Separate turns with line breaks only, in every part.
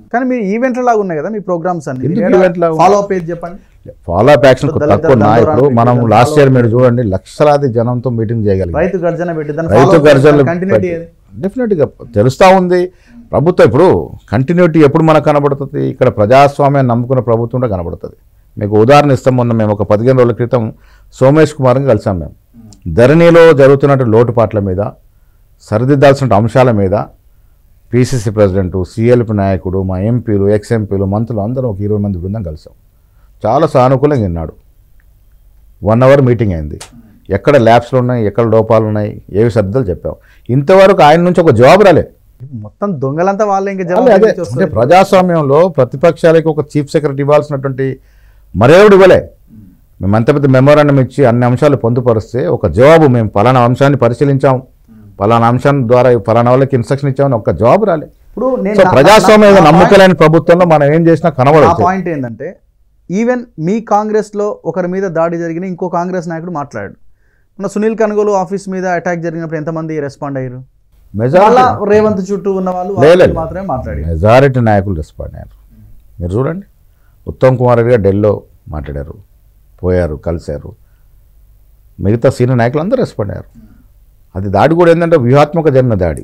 కానీ మీ ఈవెంట్ లాగా ఉన్నాయి కదా మీ ప్రోగ్రామ్స్ అన్ని
ఎందుకు event లాగా
ఫాలో అప్ ఏది చెప్పండి
ఫాలో అప్ యాక్షన్
దళిత
తక్కువ ఉన్నా
దండోరా
ఇప్పుడు మనం
పెట్టి
లాస్ట్
follow
ఇయర్ మీరు చూడండి లక్షలాది జనంతో మీటింగ్ చేయగలిగాం
రైతు గర్జన పెట్టి దాన్ని
రైతు గర్జనలు
కంటిన్యూటీ ఏది
డెఫినెట్గా తెలుస్తూ ఉంది ప్రభుత్వం ఇప్పుడు కంటిన్యూటీ ఎప్పుడు మనకు కనబడుతుంది ఇక్కడ ప్రజాస్వామ్యం నమ్ముకున్న ప్రభుత్వం కూడా కనబడుతుంది మీకు ఉదాహరణ ఇస్తాం మొన్న మేము ఒక పదిహేను రోజుల క్రితం సోమేష్ కుమార్ని కలిసాం మేము ధరణిలో జరుగుతున్నట్టు లోటుపాట్ల మీద సరిదిద్దాల్సిన అంశాల మీద పిసిసి ప్రెసిడెంట్ సిఎల్పి నాయకుడు మా ఎంపీలు ఎక్స్ ఎంపీలు మంత్రులు అందరం ఒక ఇరవై మంది బృందం కలిసాం చాలా సానుకూలంగా విన్నాడు వన్ అవర్ మీటింగ్ అయింది ఎక్కడ ల్యాబ్స్లు ఉన్నాయి ఎక్కడ లోపాలు ఉన్నాయి ఏవి సర్దులు చెప్పాం ఇంతవరకు ఆయన నుంచి ఒక జవాబు రాలే
మొత్తం దొంగలంతా వాళ్ళే ఇంకా
అదే
జవాబు
అదే
నుంచి
అంటే
వస్తుంది.
ప్రజాస్వామ్యంలో ప్రతిపక్షాలకి ఒక చీఫ్ సెక్రటరీ ఇవ్వాల్సినటువంటి మరేవుడు ఇవ్వలే మేము అంత పెద్ద మెమోరాండం ఇచ్చి అన్ని అంశాలు పొందుపరిస్తే ఒక జవాబు మేము పలానా అంశాన్ని పరిశీలించాం పలానా అంశం ద్వారా పలానా వాళ్ళకి ఇన్స్ట్రక్షన్ ఇచ్చామని ఒక జవాబు రాలే
ఇప్పుడు నేను
సో
నా-
ప్రజాస్వామ్యం
నా- నా
నమ్మకలేని ప్రభుత్వంలో మనం ఏం చేసినా
నా
కనబడదు
పాయింట్ ఏంటంటే ఈవెన్ మీ కాంగ్రెస్ లో ఒకరి మీద దాడి జరిగిన ఇంకో కాంగ్రెస్ నాయకుడు మాట్లాడాడు మన సునీల్ కనుగోలు ఆఫీస్ మీద అటాక్ జరిగినప్పుడు ఎంతమంది రెస్పాండ్ అయ్యారు
మెజారిటీ
మళ్ళా రేవంత్ చుట్టూ ఉన్న వాళ్ళు
లే, లే,
వాళ్ళు
లే.
మాత్రమే మాట్లాడారు
మెజారిటీ నాయకులు రెస్పాండ్ అయ్యారు మీరు చూడండి ఉత్తమ్ కుమార్ రెడ్డి గారు ఢిల్లీలో మాట్లాడారు పోయారు కలిశారు మిగతా సీనియర్ నాయకులు అందరూ రెస్పాండ్ అయ్యారు అది దాడి కూడా ఏంటంటే వ్యూహాత్మక జరిగిన దాడి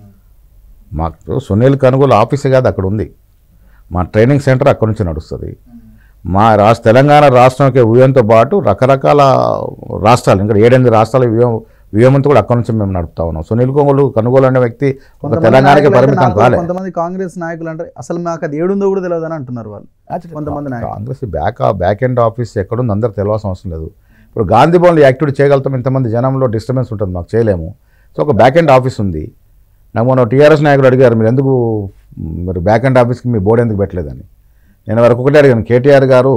మాకు సునీల్ కనుగోలు ఆఫీసే కాదు అక్కడ ఉంది మా ట్రైనింగ్ సెంటర్ అక్కడ నుంచి నడుస్తుంది మా రాష్ట్ర తెలంగాణ రాష్ట్రంకి వ్యూహంతో పాటు రకరకాల రాష్ట్రాలు ఇంకా ఏడెనిమిది రాష్ట్రాల వ్యూహం వ్యూహంతో కూడా అక్కడ నుంచి మేము నడుపుతా ఉన్నాం సునీల్ కొంగోలు కనుగోలు అనే వ్యక్తి ఒక
కొంతమంది
తెలంగాణకి
నాయకులు అయితే
పరిమితం
నాకు
కాలే
కొంతమంది కాంగ్రెస్ నాయకులు అంటే అసలు మాకు అది ఏడుందో కూడా తెలియదు అని అంటున్నారు వాళ్ళు కొంతమంది నాయకులు
Congress back back end office ఎక్కడుంది అందరు తెలియాల్సిన అవసరం లేదు ఇప్పుడు గాంధీ భవన్లో యాక్టివిటీ చేయగలుగుతాం ఇంతమంది జనంలో డిస్టర్బెన్స్ ఉంటుంది మాకు చేయలేము సో ఒక బ్యాక్ ఎండ్ ఆఫీస్ ఉంది నాకు మొన్న టీఆర్ఎస్ నాయకుడు అడిగారు మీరు ఎందుకు మీరు బ్యాక్ ఎండ్ ఆఫీస్కి మీ బోర్డు ఎందుకు పెట్టలేదని నేను వరకు ఒకటే అడిగాను కేటీఆర్ గారు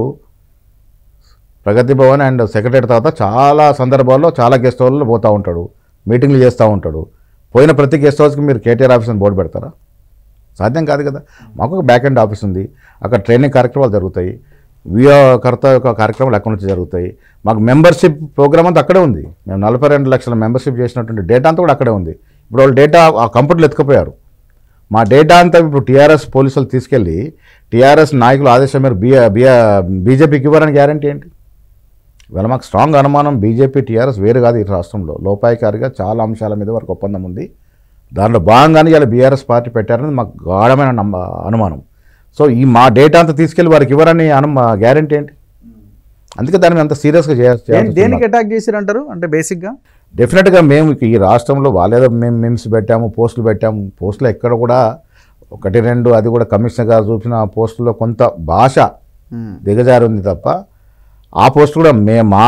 ప్రగతి భవన్ అండ్ సెక్రటరీ తర్వాత చాలా సందర్భాల్లో చాలా గెస్ట్ హౌస్లో పోతూ ఉంటాడు మీటింగ్లు చేస్తూ ఉంటాడు పోయిన ప్రతి గెస్ట్ హౌస్కి మీరు కేటీఆర్ ఆఫీస్ని బోర్డు పెడతారా సాధ్యం కాదు కదా మాకు ఒక బ్యాక్ ఎండ్ ఆఫీస్ ఉంది అక్కడ ట్రైనింగ్ కార్యక్రమాలు జరుగుతాయి వ్యూహకర్త యొక్క కార్యక్రమాలు అక్కడ నుంచి జరుగుతాయి మాకు మెంబర్షిప్ ప్రోగ్రామ్ అంతా అక్కడే ఉంది మేము నలభై రెండు లక్షల మెంబర్షిప్ చేసినటువంటి డేటా అంతా కూడా అక్కడే ఉంది ఇప్పుడు వాళ్ళు డేటా ఆ కంప్యూటర్లు ఎత్తుకుపోయారు మా డేటా అంతా ఇప్పుడు టీఆర్ఎస్ పోలీసులు తీసుకెళ్ళి టీఆర్ఎస్ నాయకుల ఆదేశం మేరకు బిఆ బిఆ బీజేపీకి ఇవ్వరని గ్యారంటీ ఏంటి ఇవాళ మాకు స్ట్రాంగ్ అనుమానం బీజేపీ టీఆర్ఎస్ వేరు కాదు ఈ రాష్ట్రంలో లోపాయికారిగా చాలా అంశాల మీద వరకు ఒప్పందం ఉంది దాంట్లో భాగంగానే ఇలా బీఆర్ఎస్ పార్టీ పెట్టారని మాకు గాఢమైన నమ్మ అనుమానం సో ఈ మా డేటా అంతా తీసుకెళ్ళి వారికి ఇవ్వరని అను గ్యారంటీ ఏంటి అందుకే దాన్ని మేము అంత సీరియస్గా
దేని- దేనికి అటాక్ చేసిరంటారు అంటే బేసిక్ గా
డెఫినెట్గా మేము ఈ రాష్ట్రంలో వాళ్ళేదో మేము మిమ్స్ పెట్టాము పోస్టులు పెట్టాము పోస్టులు ఎక్కడ కూడా ఒకటి రెండు అది కూడా కమిషనర్ గారు చూసిన పోస్టుల్లో కొంత భాష దిగజారి ఉంది తప్ప ఆ పోస్ట్ కూడా మే మా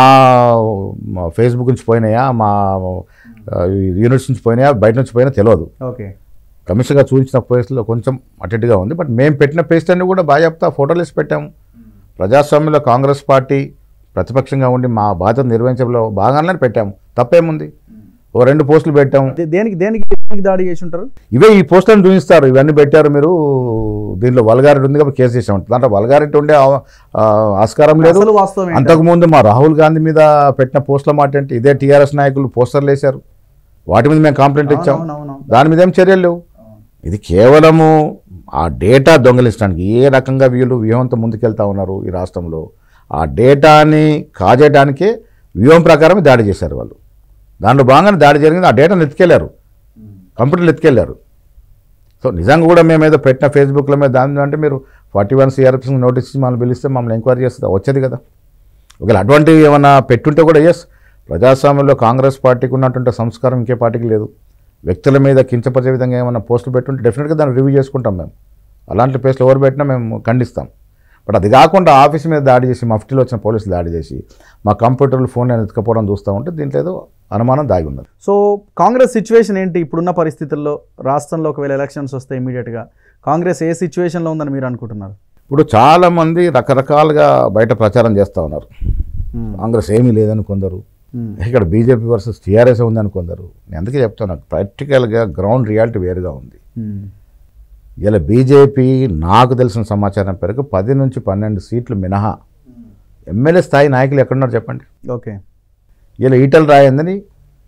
మా ఫేస్బుక్ నుంచి పోయినాయా మా ఆ, యూనిట్స్ నుంచి పోయినాయా బయట నుంచి పోయినా తెలియదు
ఓకే
కమిషనర్గా చూపించిన పోస్టులో కొంచెం అటెట్గా ఉంది బట్ మేము పెట్టిన పేస్ట్ అన్ని కూడా బాగా చెప్తా ఫోటోలు వేసి పెట్టాము ప్రజాస్వామ్యంలో కాంగ్రెస్ పార్టీ ప్రతిపక్షంగా ఉండి మా బాధ్యత నిర్వహించడంలో భాగంగానే పెట్టాము తప్పేముంది ఓ రెండు పోస్టులు పెట్టాము
దే- దేనికి దేనికి దేనికి దాడి చేసి ఉంటారు
ఇవే ఈ పోస్టులను చూపిస్తారు ఇవన్నీ పెట్టారు మీరు దీనిలో వల్గారిటీ ఉంది కాబట్టి కేసు చేసాం దాంట్లో వల్గారిటీ ఉండే ఆ- ఆ ఆస్కారం లేదు
అసలు వాస్తవం ఏంటి?
అంతకుముందు మా రాహుల్ గాంధీ మీద పెట్టిన పోస్టుల మాట ఏంటి ఇదే టీఆర్ఎస్ నాయకులు పోస్టర్లు వేశారు వాటి మీద మేము కంప్లైంట్ ఇచ్చాం
అవునవునవును.
దాని మీద ఏం చర్యలు లేవు ఇది కేవలము ఆ డేటా దొంగలించడానికి ఏ రకంగా వీళ్ళు వ్యూహంతో ముందుకెళ్తా ఉన్నారు ఈ రాష్ట్రంలో ఆ డేటాని కాజేయడానికే వ్యూహం ప్రకారం దాడి చేశారు వాళ్ళు దాంట్లో భాగంగానే దాడి జరిగింది ఆ డేటాను ఎత్తుకెళ్ళారు కంప్యూటర్లు ఎత్తుకెళ్ళారు సో నిజంగా కూడా మేము ఏదో పెట్టిన ఫేస్బుక్ల మీద దాని అంటే మీరు ఫార్టీ వన్ సిఆర్ఎఫ్ నోటీస్ ఇచ్చి మమ్మల్ని పిలిస్తే మమ్మల్ని ఎంక్వైరీ చేస్తుంది వచ్చేది కదా ఒకవేళ అటువంటివి ఏమైనా పెట్టుంటే కూడా ఎస్ ప్రజాస్వామ్యంలో కాంగ్రెస్ పార్టీకి ఉన్నటువంటి సంస్కారం ఇంకే పార్టీకి లేదు వ్యక్తుల మీద కించపరిచే విధంగా ఏమైనా పోస్టులు పెట్టుంటే డెఫినెట్గా దాన్ని రివ్యూ చేసుకుంటాం మేము అలాంటి ప్లేస్లు ఎవరు పెట్టినా మేము ఖండిస్తాం బట్ అది కాకుండా ఆఫీస్ మీద దాడి చేసి మఫ్టీలో వచ్చిన పోలీసులు దాడి చేసి మా కంప్యూటర్లు ఫోన్ ఎత్తుకపోవడం చూస్తూ ఉంటే దీంట్లో ఏదో అనుమానం దాగి ఉన్నది
సో కాంగ్రెస్ సిచ్యువేషన్ ఏంటి ఇప్పుడున్న పరిస్థితుల్లో రాష్ట్రంలో ఒకవేళ ఎలక్షన్స్ వస్తే ఇమీడియట్గా కాంగ్రెస్ ఏ సిచ్యువేషన్లో ఉందని మీరు అనుకుంటున్నారు
ఇప్పుడు చాలామంది రకరకాలుగా బయట ప్రచారం చేస్తూ ఉన్నారు కాంగ్రెస్ ఏమీ లేదని కొందరు
మ్మ్.
ఇక్కడ బీజేపీ వర్సెస్ టీఆర్ఎస్ ఉందని కొందరు నేను అందుకే చెప్తాను ప్రాక్టికల్గా గ్రౌండ్ రియాలిటీ వేరుగా ఉంది
మ్మ్.
ఇలా బీజేపీ నాకు తెలిసిన సమాచారం పేరుకు పది నుంచి పన్నెండు సీట్లు మినహా ఎమ్మెల్యే స్థాయి నాయకులు ఎక్కడున్నారు చెప్పండి
ఓకే
ఇలా ఈటల రాయందని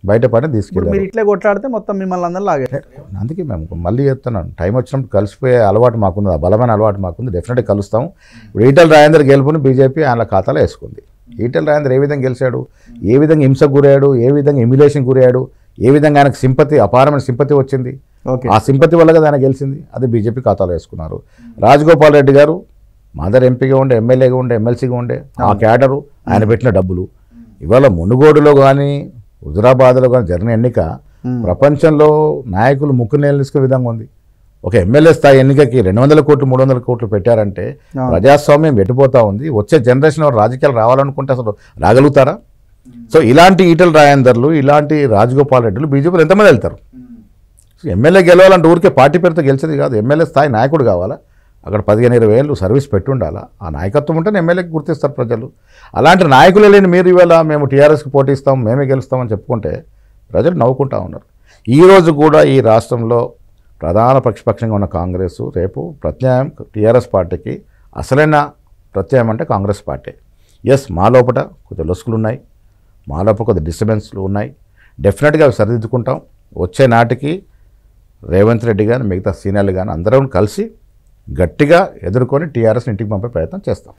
బయట పని
ఇప్పుడు
తీసుకెళ్ళారు
మీరు ఇట్లే కొట్లాడితే మొత్తం మిమ్మల్ని అందరూ లాగే
అందుకే మేము మళ్ళీ చెప్తున్నాను టైం వచ్చినప్పుడు కలిసిపోయే అలవాటు మాకుంది ఆ బలమైన అలవాటు మాకుంది డెఫినెట్గా కలుస్తాం ఇప్పుడు ఈటల రాజేందర్ గెలుపుని బీజేపీ ఆయన ఖాతాలో వేసుకుంది ఈటల రాజేందర్ ఏ విధంగా గెలిచాడు ఏ విధంగా హింసకు గురయ్యాడు ఏ విధంగా ఇమ్యులేషన్ గురయ్యాడు ఏ విధంగా ఆయనకు సింపతి అపారమైన సింపతి వచ్చింది
ఓకే
ఆ సింపతి వల్ల కదా ఆయన గెలిచింది అది బీజేపీ ఖాతాలో వేసుకున్నారు రాజగోపాల్ రెడ్డి గారు మదర్ ఎంపీగా ఉండే ఎమ్మెల్యేగా ఉండే ఎమ్మెల్సీగా ఉండే ఆ క్యాడరు ఆయన పెట్టిన డబ్బులు ఇవాళ మునుగోడులో కానీ హుజరాబాద్లో కానీ జరిగిన ఎన్నిక ప్రపంచంలో నాయకులు ముక్కు నేలు తీసుకునే విధంగా ఉంది ఒక ఎమ్మెల్యే స్థాయి ఎన్నికకి రెండు వందల కోట్లు మూడు వందల కోట్లు పెట్టారంటే
అవును.
ప్రజాస్వామ్యం పెట్టిపోతా ఉంది వచ్చే జనరేషన్ వారు రాజకీయాలు రావాలనుకుంటే అసలు రాగలుగుతారా సో ఇలాంటి ఈటల రాయందర్లు ఇలాంటి రాజగోపాల్ రెడ్డిలు బీజేపీలో ఎంతమంది వెళ్తారు సో ఎమ్మెల్యే గెలవాలంటే ఊరికే పార్టీ పేరుతో గెలిచేది కాదు ఎమ్మెల్యే స్థాయి నాయకుడు కావాలా అక్కడ పదిహేను ఇరవై ఏళ్ళు సర్వీస్ పెట్టుండాలా ఆ నాయకత్వం ఉంటేనే ఎమ్మెల్యేకి గుర్తిస్తారు ప్రజలు అలాంటి నాయకులు లేని మీరు ఇవాళ మేము టీఆర్ఎస్కి పోటీస్తాం మేమే గెలుస్తామని చెప్పుకుంటే ప్రజలు నవ్వుకుంటా ఉన్నారు ఈరోజు కూడా ఈ రాష్ట్రంలో ప్రధాన ప్రతిపక్షంగా ఉన్న కాంగ్రెస్ రేపు ప్రత్యాయం టీఆర్ఎస్ పార్టీకి అసలైన ప్రత్యాయం అంటే కాంగ్రెస్ పార్టీ ఎస్ మా లోపల కొద్దిగా లొసుకులు ఉన్నాయి మా లోపల కొద్ది డిస్టర్బెన్స్లు ఉన్నాయి డెఫినెట్గా అవి సరిదిద్దుకుంటాం వచ్చే నాటికి రేవంత్ రెడ్డి కానీ మిగతా సీనియర్లు కానీ అందరం కలిసి గట్టిగా ఎదుర్కొని టీఆర్ఎస్ ఇంటికి పంపే ప్రయత్నం చేస్తాం